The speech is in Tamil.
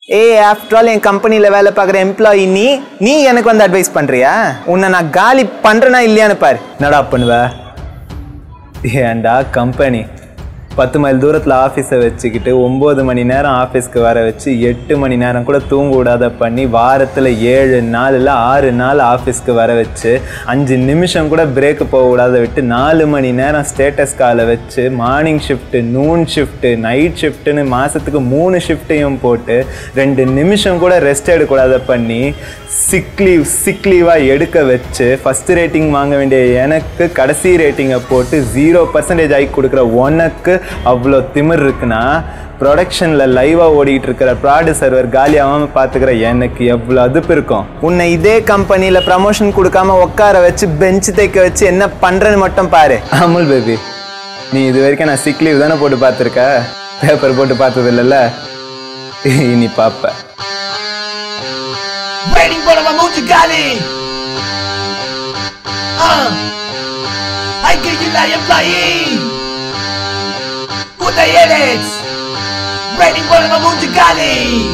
ஏய் ஆஃப்டர் ஆல் என் கம்பெனியில் வேலை பார்க்குற எம்ப்ளாயி நீ நீ எனக்கு வந்து அட்வைஸ் பண்ணுறியா உன்னை நான் காலி பண்ணுறேனா இல்லையான்னு பாரு என்னடா பண்ணுவ ஏன்டா கம்பெனி பத்து மைல் தூரத்தில் ஆஃபீஸை வச்சுக்கிட்டு ஒம்பது மணி நேரம் ஆஃபீஸ்க்கு வர வச்சு எட்டு மணி நேரம் கூட தூங்க விடாத பண்ணி வாரத்தில் ஏழு நாள் இல்லை ஆறு நாள் ஆஃபீஸ்க்கு வர வச்சு அஞ்சு நிமிஷம் கூட பிரேக்கு போக விடாத விட்டு நாலு மணி நேரம் ஸ்டேட்டஸ் காலை வச்சு morning shift noon shift night ஷிஃப்ட்டுன்னு மாதத்துக்கு மூணு ஷிஃப்ட்டையும் போட்டு ரெண்டு நிமிஷம் கூட ரெஸ்ட் எடுக்கூடாத பண்ணி சிக் லீவ் சிக் லீவாக எடுக்க வச்சு ஃபஸ்ட் ரேட்டிங் வாங்க வேண்டிய எனக்கு கடைசி ரேட்டிங்கை போட்டு ஜீரோ பர்சன்டேஜ் ஆகி கொடுக்குற உனக்கு அவ்வளோ திமிர் இருக்குன்னா ப்ரொடக்ஷனில் லைவாக ஓடிட்டு இருக்கிற ப்ராடு சர்வர் காலியாகாமல் பார்த்துக்கிற எனக்கு எவ்வளோ அதுப்பு இருக்கும் உன்னை இதே கம்பெனியில் ப்ரமோஷன் கொடுக்காம உட்கார வச்சு பெஞ்ச் தைக்க வச்சு என்ன பண்ணுறேன்னு மட்டும் பாரு அமுல் பேபி நீ இது வரைக்கும் நான் சிக் லீவ் தானே போட்டு பார்த்துருக்க பேப்பர் போட்டு பார்த்தது இல்லைல்ல இனி பார்ப்ப Waiting for the Mutugali. Uh, I give you like employee. Put the edits. Waiting for the Mutugali.